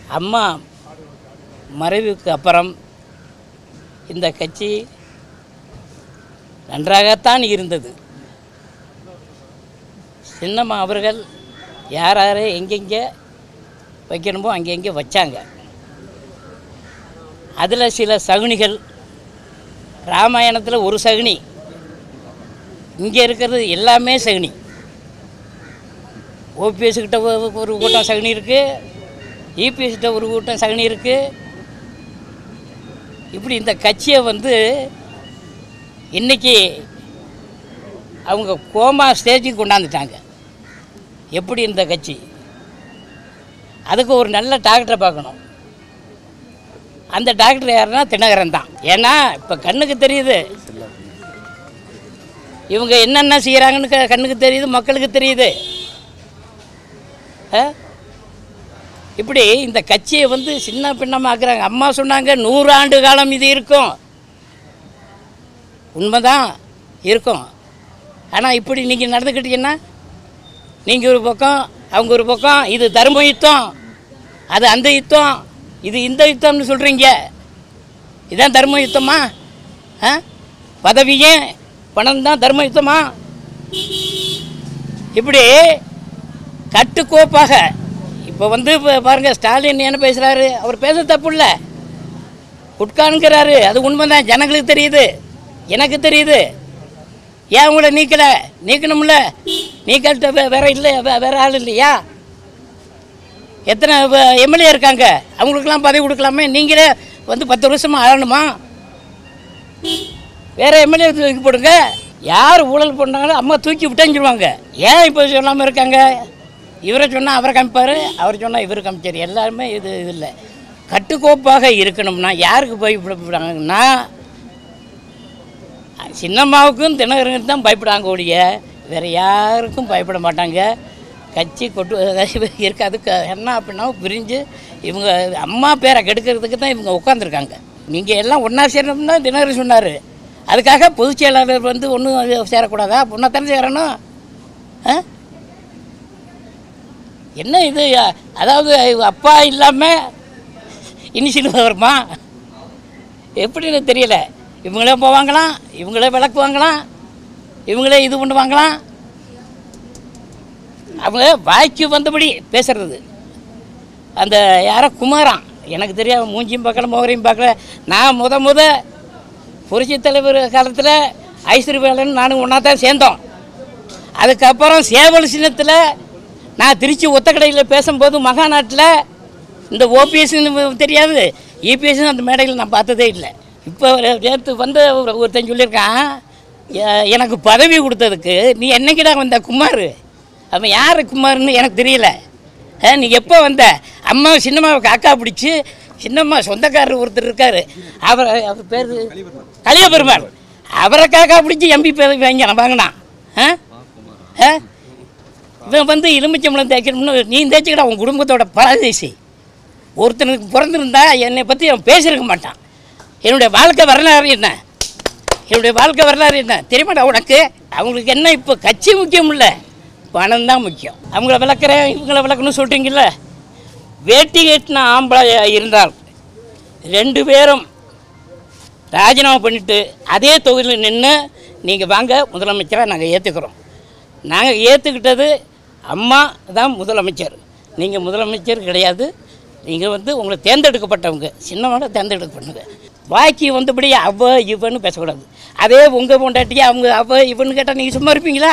அம்மா மறைவுக்கு அப்புறம் இந்த கட்சி நன்றாகத்தான் இருந்தது சின்னம்மா அவர்கள் யார் யாரை எங்கெங்கே வைக்கணுமோ அங்கெங்கே வச்சாங்க அதில் சில சகுனிகள் ராமாயணத்தில் ஒரு சகுனி இங்கே இருக்கிறது எல்லாமே சகுனி ஓபிஎஸ் கிட்ட ஒரு- ஒரு கூட்டம் சகுனி இருக்குது இபிஎஸ் கிட்ட ஒரு கூட்டம் சகுனி இருக்குது இப்படி இந்த கட்சியை வந்து இன்னைக்கு அவங்க கோமா ஸ்டேஜுக்கு கொண்டாந்துட்டாங்க எப்படி இந்த கட்சி அதுக்கு ஒரு நல்ல டாக்டரை பார்க்கணும் அந்த டாக்டர் யாருன்னா தினகரன் தான் ஏன்னா இப்போ கண்ணுக்கு தெரியுது இவங்க என்னென்ன செய்கிறாங்கன்னு க- கண்ணுக்கு தெரியுது மக்களுக்கு தெரியுது ஆ? இப்படி இந்த கட்சியை வந்து சின்ன பின்னமாக்குறாங்க அம்மா சொன்னாங்க நூறு ஆண்டு காலம் இது இருக்கும் உண்மைதான் இருக்கும் ஆனால் இப்படி நீங்கள் நடந்துக்கிட்டீங்கன்னா நீங்கள் ஒரு பக்கம் அவங்க ஒரு பக்கம் இது தர்ம யுத்தம் அது அந்த யுத்தம் இது இந்த யுத்தம்னு சொல்கிறீங்க இதான் தர்ம யுத்தமா ஆ பதவியே பணம் தான் தர்ம யுத்தமா இப்படி கட்டுக்கோப்பாக இப்போ வந்து இப்போ பாருங்கள் ஸ்டாலின் என்ன பேசுகிறாரு அவர் பேச தப்பு இல்லை உட்காருங்கிறாரு அது உண்மைதான் ஜனங்களுக்கு தெரியுது எனக்கு தெரியுது ஏன் உங்களை நீக்கலை நீக்கணும்ல நீக்கல்கிட்ட வே- வேற இல்லை வே- வேற ஆள் இல்லையா எத்தனை எம்எல்ஏ இருக்காங்க அவங்களுக்கெல்லாம் பதவி கொடுக்கலாமே நீங்களே வந்து பத்து வருஷமாக ஆளணுமா வேற எம்எல்ஏ தூக்கி போடுங்க யார் ஊழல் பண்ணாங்களோ அம்மா தூக்கி விட்டேஞ்சிருவாங்க ஏன் இப்போ சொல்லாமல் இருக்காங்க இவரை சொன்னால் அவரை காமிப்பார் அவர் சொன்னால் இவர் காமிச்சார் எல்லாருமே இது இது இல்லை கட்டுக்கோப்பாக இருக்கணும்னா யாருக்கு பயப்படுறாங்கன்னா சின்னம்மாவுக்கும் தினகரனுக்கு தான் பயப்படாங்க ஒழிய வேறு யாருக்கும் பயப்பட மாட்டாங்க கட்சி கொட்டு இருக்காது க- என்ன அப்படின்னா பிரிஞ்சு இவங்க அம்மா பேரை கெடுக்கிறதுக்கு தான் இவங்க உட்காந்துருக்காங்க நீங்கள் எல்லாம் ஒன்றா சேரணும்னு தான் தினகரன் சொன்னார் அதுக்காக பொதுச் செயலாளர் வந்து ஒன்றும் சேரக்கூடாதா ஒன்றா தானே சேரணும் ஆ என்ன இது அதாவது அப்பா இல்லாமல் இனிஷியல் வருமா எப்படின்னு தெரியல இவங்களே போவாங்களாம் இவங்களே விளக்கு வாங்கலாம் இவங்களே இது பண்ணுவாங்களாம் அவங்க வாய்க்கு வந்தபடி பேசுறது அந்த யாரோ குமாரான் எனக்கு தெரியாம மூஞ்சியும் பார்க்கல மோகரையும் பார்க்கல நான் முத முத புரட்சி தலைவர் காலத்தில் ஐஸ்வர்யவேலன் நானும் ஒன்றா தான் சேர்ந்தோம் அதுக்கப்புறம் சேவல் சின்னத்தில் நான் திருச்சி ஒத்தக்கடையில் பேசும்போது மகாநாட்டில் இந்த ஓபிஎஸ்ன்னு தெரியாது இபிஎஸ் அந்த மேடையில் நான் பார்த்ததே இல்லை இப்போ நேற்று வந்து ஒரு ஒருத்தன் சொல்லியிருக்கான் எ- எனக்கு பதவி கொடுத்ததுக்கு நீ என்னைக்கிடா வந்த குமார் அவன் யார் குமார்னு எனக்கு தெரியல ஆ, நீ எப்போ வந்த அம்மா சின்னம்மாவை காக்கா பிடிச்சி சின்னம்மா சொந்தக்காரர் ஒருத்தர் இருக்கார் அவர் அவர் பேர் கலிய பெருமாள் அவரை காக்கா பிடிச்சி எம்பி பதவி வாங்கி வாங்கினான் ஆ ஆ இவன் வந்து எலுமிச்சம்பளம் தேய்க்கணும்னு நீ தேய்ச்சிக்கிட உன் குடும்பத்தோட பரதேசி ஒருத்தனுக்கு பிறந்திருந்தா என்னை பற்றி அவன் பேசியிருக்க மாட்டான் என்னுடைய வாழ்க்கை வரலாறு என்ன என்னுடைய வாழ்க்கை வரலாறு என்ன தெரியுமாடா உனக்கு அவங்களுக்கு என்ன இப்போ கட்சி முக்கியம் இல்லை பணம் தான் முக்கியம் அவங்கள விளக்குறேன் இவங்கள விளக்கணும்னு சொல்கிறீங்கல்ல வேட்டி கட்டின ஆம்பளை இருந்தால் ரெண்டு பேரும் ராஜினாமா பண்ணிட்டு அதே தொகுதியில் நின்று நீங்கள் வாங்க முதலமைச்சராக நாங்கள் ஏற்றுக்கிறோம் நாங்கள் ஏற்றுக்கிட்டது அம்மா தான் முதலமைச்சர் நீங்கள் முதலமைச்சர் கிடையாது நீங்கள் வந்து உங்களை தேர்ந்தெடுக்கப்பட்டவங்க சின்னவங்க தேர்ந்தெடுக்கப்பட்டவங்க பாக்கி வந்தபடி அவ இவன்னு பேசக்கூடாது அதே உங்கள் பொண்டாட்டியா அவங்க அவ இவன்னு கேட்டால் நீங்கள் சும்மா இருப்பீங்களா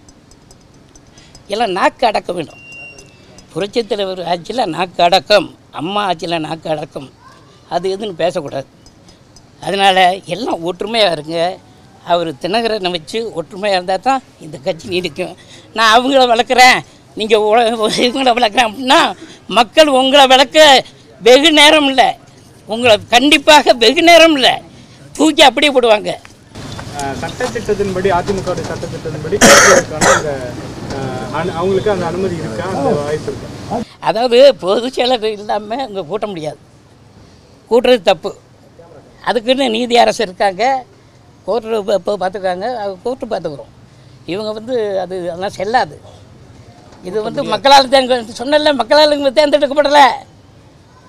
எல்லாம் நாக்கு அடக்க வேண்டும் புரட்சித் தலைவர் ஆட்சியில் நாக்கு அடக்கம் அம்மா ஆட்சியில் நாக்கு அடக்கம் அது எதுன்னு பேசக்கூடாது அதனால் எல்லாம் ஒற்றுமையாக இருங்க அவர் தினகரனை வச்சு ஒற்றுமையாக இருந்தால் தான் இந்த கட்சி நீடிக்கும் நான் அவங்கள வளர்க்குறேன் நீங்கள் இவங்கள வளர்க்குறேன் அப்படின்னா மக்கள் உங்களை வளர்க்க வெகு நேரம் இல்லை உங்களை கண்டிப்பாக வெகு நேரம் இல்லை தூக்கி அப்படியே போடுவாங்க அஹ், சட்டத்திட்டத்தின்படி அதிமுக சட்டத்திட்டத்தின்படி கூட்டுறதுக்கான அந்த அஹ், அனு- அவங்களுக்கு அந்த அனுமதி இருக்கா அந்த வாய்ப்பு இருக்கா அதாவது பொதுச் செயலர் இல்லாமல் இங்கே கூட்ட முடியாது கூட்டுறது தப்பு அதுக்குன்னு நீதி அரசு இருக்காங்க கோர்ட்டு இப்போ பார்த்துக்காங்க கோர்ட்டு பார்த்துக்குறோம் இவங்க வந்து அது அதெல்லாம் செல்லாது இது வந்து மக்களால் தேங்க சொன்னல மக்களால் இவங்க தேர்ந்தெடுக்கப்படலை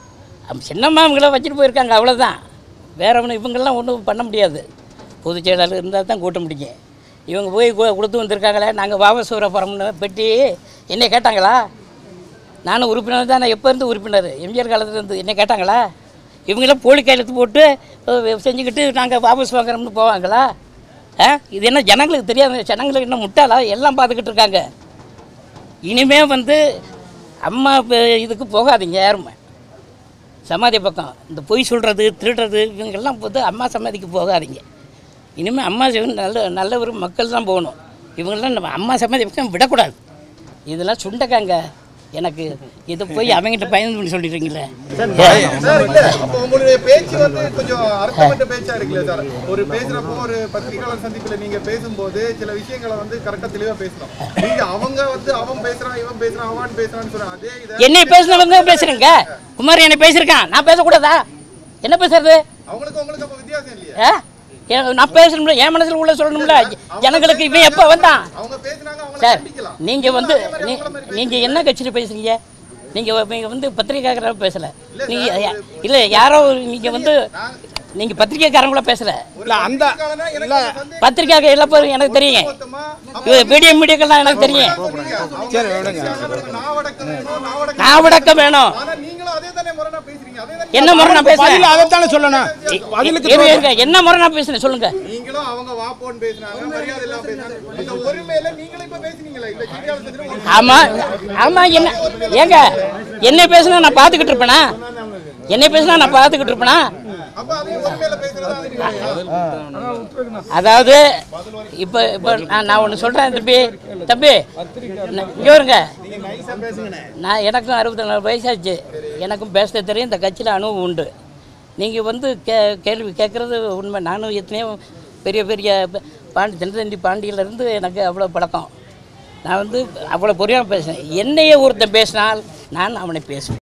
அம் சின்னம்மா இவங்கள வச்சுட்டு போயிருக்காங்க அவ்வளோதான் வேற ஒன்று இவங்கெல்லாம் ஒன்றும் பண்ண முடியாது பொதுச் செயலாளர் இருந்தால் தான் கூட்ட முடியும் இவங்க போய் கு- கொடுத்து வந்திருக்காங்களே நாங்கள் வாபசூர போகிறோம்னு பெட்டி என்னை கேட்டாங்களா நானும் உறுப்பினர் தான் நான் எப்போ இருந்து உறுப்பினர் எம்ஜிஆர் காலத்துல இருந்து என்ன கேட்டாங்களா இவங்களாம் போலி கையெழுத்து போட்டு அஹ், செஞ்சுக்கிட்டு நாங்கள் வாபஸ் வாங்குறோம்னு போவாங்களா ஆ இது என்ன ஜனங்களுக்கு தெரியாது ஜனங்களுக்கு என்ன முட்டாளா எல்லாம் பார்த்துக்கிட்டு இருக்காங்க இனிமே வந்து அம்மா இப்ப இதுக்கு போகாதீங்க யாருமே சமாதி பக்கம் இந்த பொய் சொல்கிறது திருடுறது இவங்கெல்லாம் வந்து அம்மா சமாதிக்கு போகாதீங்க இனிமேல் அம்மா சிவன் நல்ல நல்ல ஒரு மக்கள் தான் போகணும் இவங்கெல்லாம் நம்ம அம்மா சமாதி பக்கம் விடக்கூடாது இதெல்லாம் சுண்டக்காங்க எனக்கு இது போய் அவங்ககிட்ட பயந்து சொல்லிடுறீங்களே சார் இல்ல அப்போ உங்களுடைய பேச்சு வந்து கொஞ்சம் அர்த்தமற்ற பேச்சா இருக்குல்ல சார் ஒரு பேசுறப்போ ஒரு பத்திரிகையாளர் சந்திப்புல நீங்க பேசும்போது சில விஷயங்களை வந்து கரெக்டா தெளிவா பேசணும் நீங்க அவங்க வந்து அவன் பேசுறான் இவன் பேசுறான் அவன் பேசுறான்னு சொல்ற அதே இதை என்னை பேசினவங்க பேசுகிறேங்க குமார் என்னை பேசியிருக்கான் நான் பேசக்கூடாதா என்ன பேசுறது அவங்களுக்கு உங்களுக்கு அப்ப வித்தியாசம் இல்லையா ஆ எனக்கு நான் பேசணும்ல என் மனசில் உள்ள சொல்லணும்ல ஜனங்களுக்கு இவன் எப்போ வந்தான் அவங்க பேசுனாங்க அவங்கள சார் கண்டிக்கலாம் நீங்கள் வந்து நீ நீங்கள் என்ன கட்சியில் பேசுறீங்க நீங்கள் நீங்கள் வந்து பத்திரிக்கைக்காரராக பேசலை நீங்கள் இல்லை யாரோ நீங்கள் வந்து நீங்கள் பத்திரிக்கைக்காரங்கள பேசலை இல்லை அந்த காலனா எனக்கு அந்த சந்தேகம் பத்திரிக்கையாக எல்லா பேரும் எனக்கு தெரியும் மொத்தமா மீடியா மீடியாக்கெல்லாம் எனக்கு தெரியும் சரி விடுங்க நாவடக்கம் வேணும் நாவடக்கம் நான் விடக்க வேணும் ஆனா நீங்களும் அதே தானே முரணா பேசுறீங்க அதே தானே என்ன முறை நான் பேசுறேன் பதில் அதைத்தானே சொல்லணும் பதிலுக்கு இருங்க, இருங்க. என்ன முறை நான் பேசுறேன் சொல்லுங்க நீங்களும் அவங்க வாப்போன்னு பேசுனாங்க மரியாதை இல்லாம பேசுனாங்க இந்த ஒருமையில நீங்களும் இப்ப பேசுனீங்களா இல்ல செய்தியாளர் சந்திரன் ஒரு ஆமா ஆமா என்ன ஏங்க என்ன பேசுனா நான் பார்த்துக்கிட்டு இருப்பேனா என்ன பேசுனா நான் பார்த்துக்கிட்டு இருப்பேனா அப்ப அதே ஒருமையில பேசுறதா அது கிடையாது. அதாவது இப்போ இப்போ நான் நான் ஒன்று சொல்கிறேன் தம்பி தம்பி நான் இங்கே வருங்க நான் எனக்கும் அறுபத்தி நாலு வயசாச்சு எனக்கும் பேச தெரியும் இந்த கட்சியில் அனுபவம் உண்டு நீங்கள் வந்து கே கேள்வி கேட்குறது உண்மை நானும் எத்தனையோ பெரிய பெரிய ப- பாண்டி தென்தந்தி பாண்டியிலேருந்து எனக்கு அவ்வளோ பழக்கம் நான் வந்து அவ்வளோ பொறியாக பேசுகிறேன் என்னையே ஒருத்தன் பேசினால் நான் அவனை பேசுவேன்